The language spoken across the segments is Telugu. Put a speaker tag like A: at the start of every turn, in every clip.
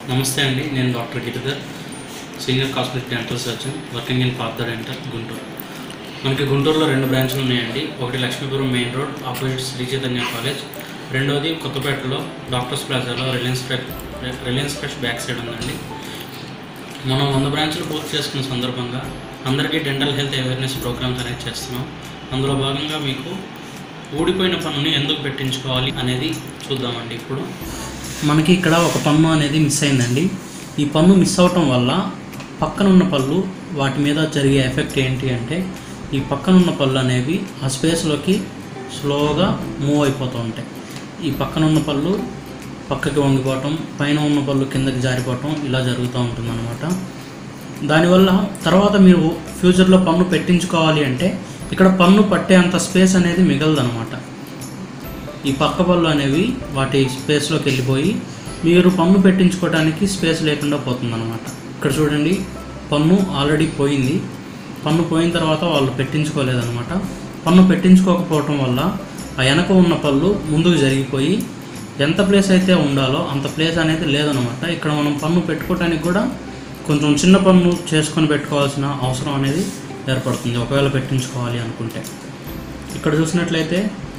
A: నమస్తే అండి నేను doctor Giridhar senior cosmetic dental surgeon working in Partha dental Guntur మనకి గుంటూరులో రెండు బ్రాంచ్లు ఉన్నాయండి ఒకటి Lakshmipuram main road opposite Shri Chaitanya college రెండోది కొత్తపేటలో డాక్టర్స్ ప్లాజాలో Reliance fresh Reliance fresh back side ఉందండి మనం వంద బ్రాంచ్లు పూర్తి చేసుకున్న సందర్భంగా అందరికీ డెంటల్ హెల్త్ అవేర్నెస్ ప్రోగ్రామ్స్ అనేది చేస్తున్నాం అందులో భాగంగా మీకు ఊడిపోయిన పన్నుని ఎందుకు పెట్టించుకోవాలి అనేది చూద్దామండి ఇప్పుడు మనకి ఇక్కడ ఒక పన్ను అనేది మిస్ అయిందండి ఈ పన్ను మిస్ అవటం వల్ల పక్కన ఉన్న పళ్ళు వాటి మీద జరిగే ఎఫెక్ట్ ఏంటి అంటే ఈ పక్కన ఉన్న పళ్ళు అనేవి ఆ స్పేస్లోకి స్లోగా మూవ్ అయిపోతూ ఉంటాయి ఈ పక్కన ఉన్న పళ్ళు పక్కకి వంగిపోవటం పైన ఉన్న పళ్ళు కిందకి జారిపోవటం ఇలా జరుగుతూ ఉంటుందన్నమాట దానివల్ల తర్వాత మీరు ఫ్యూచర్లో పన్ను పెట్టించుకోవాలి అంటే ఇక్కడ పన్ను పట్టే అంత స్పేస్ అనేది మిగలదనమాట ఈ పక్క పళ్ళు అనేవి వాటి స్పేస్లోకి వెళ్ళిపోయి మీరు పన్ను పెట్టించుకోవడానికి స్పేస్ లేకుండా పోతుందన్నమాట ఇక్కడ చూడండి పన్ను ఆల్రెడీ పోయింది పన్ను పోయిన తర్వాత వాళ్ళు పెట్టించుకోలేదన్నమాట పన్ను పెట్టించుకోకపోవటం వల్ల ఆ వెనక ఉన్న పళ్ళు ముందుకు జరిగిపోయి ఎంత ప్లేస్ అయితే ఉండాలో అంత ప్లేస్ అనేది లేదనమాట ఇక్కడ మనం పన్ను పెట్టుకోవడానికి కూడా కొంచెం చిన్న పన్ను చేసుకొని పెట్టుకోవాల్సిన అవసరం అనేది ఏర్పడుతుంది ఒకవేళ పెట్టించుకోవాలి అనుకుంటే ఇక్కడ చూసినట్లయితే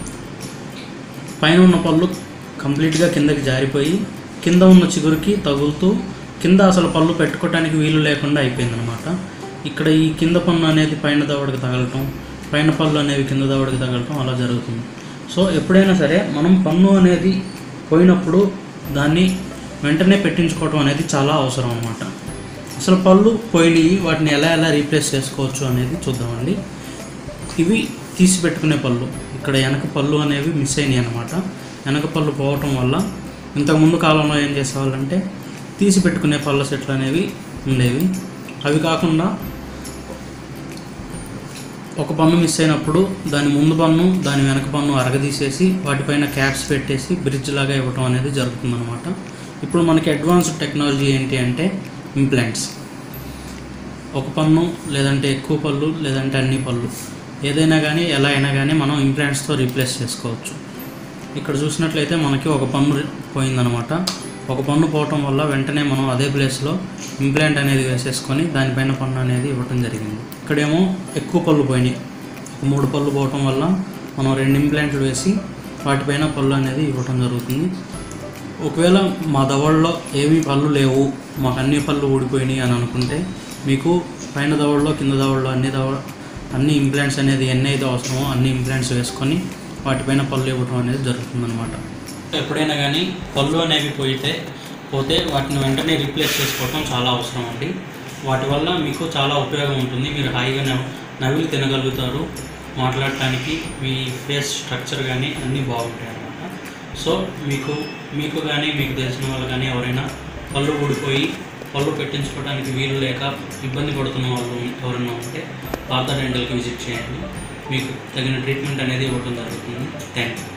A: పైన ఉన్న పళ్ళు కంప్లీట్గా కిందకి జారిపోయి కింద ఉన్న చిగురుకి తగులుతూ కింద అసలు పళ్ళు పెట్టుకోవడానికి వీలు లేకుండా అయిపోయిందనమాట ఇక్కడ ఈ కింద పన్ను అనేది పైన దవడకి తగలటం పైన పళ్ళు అనేవి కింద దవడకి తగలటం అలా జరుగుతుంది సో ఎప్పుడైనా సరే మనం పన్ను అనేది పోయినప్పుడు దాన్ని వెంటనే పెట్టించుకోవటం అనేది చాలా అవసరం అనమాట అసలు పళ్ళు పోయినాయి వాటిని ఎలా ఎలా రీప్లేస్ చేసుకోవచ్చు అనేది చూద్దామండి ఇవి తీసి పెట్టుకునే పళ్ళు ఇక్కడ వెనక పళ్ళు అనేవి మిస్ అయినాయి అనమాట వెనక పళ్ళు పోవటం వల్ల ఇంతకుముందు కాలంలో ఏం చేసేవాళ్ళంటే తీసి పెట్టుకునే పళ్ళ సెట్లు అనేవి ఉండేవి అవి కాకుండా ఒక పన్ను మిస్ అయినప్పుడు దాని ముందు పన్ను దాని వెనక పన్ను అరగదీసేసి వాటిపైన క్యాప్స్ పెట్టేసి బ్రిడ్జ్ లాగా ఇవ్వటం అనేది జరుగుతుందన్నమాట ఇప్పుడు మనకి అడ్వాన్స్డ్ టెక్నాలజీ ఏంటి అంటే ఇంప్లాంట్స్ ఒక పన్ను లేదంటే ఎక్కువ పళ్ళు లేదంటే అన్ని పళ్ళు ఏదైనా కానీ ఎలా అయినా కానీ మనం ఇంప్లాంట్స్తో రీప్లేస్ చేసుకోవచ్చు ఇక్కడ చూసినట్లయితే మనకి ఒక పన్ను పోయిందనమాట ఒక పన్ను పోవటం వల్ల వెంటనే మనం అదే ప్లేస్లో ఇంప్లాంట్ అనేది వేసేసుకొని దానిపైన పన్ను అనేది ఇవ్వటం జరిగింది ఇక్కడేమో ఎక్కువ పళ్ళు పోయినాయి ఒక మూడు పళ్ళు పోవటం వల్ల మనం రెండు ఇంప్లాంట్లు వేసి వాటిపైన పళ్ళు అనేది ఇవ్వటం జరుగుతుంది ఒకవేళ మా దవడలో ఏమీ పళ్ళు లేవు మాకు అన్ని పళ్ళు ఊడిపోయినాయి అని అనుకుంటే మీకు పైన దవడలో కింద దవడలో అన్ని దవడ అన్ని ఇంప్లాంట్స్ అనేది ఎన్ని అయితే అవసరమో అన్ని ఇంప్లాంట్స్ వేసుకొని వాటిపైన పళ్ళు ఇవ్వటం అనేది జరుగుతుందన్నమాట ఎప్పుడైనా కానీ పళ్ళు అనేవి పోయితే పోతే వాటిని వెంటనే రీప్లేస్ చేసుకోవటం చాలా అవసరం అండి వాటి వల్ల మీకు చాలా ఉపయోగం ఉంటుంది మీరు హాయిగా నవ్- నవ్వులు తినగలుగుతారు మాట్లాడటానికి మీ ఫేస్ స్ట్రక్చర్ కానీ అన్నీ బాగుంటాయి అన్నమాట సో మీకు మీకు కానీ మీకు తెలిసిన వాళ్ళు కానీ ఎవరైనా పళ్ళు ఊడిపోయి పళ్ళు పెట్టించుకోవడానికి వీలు లేక ఇబ్బంది పడుతున్న వాళ్ళు ఎవరైనా ఉంటే పాత డెంటల్కి విజిట్ చేయండి మీకు తగిన ట్రీట్మెంట్ అనేది ఇవ్వడం జరుగుతుంది థ్యాంక్ యూ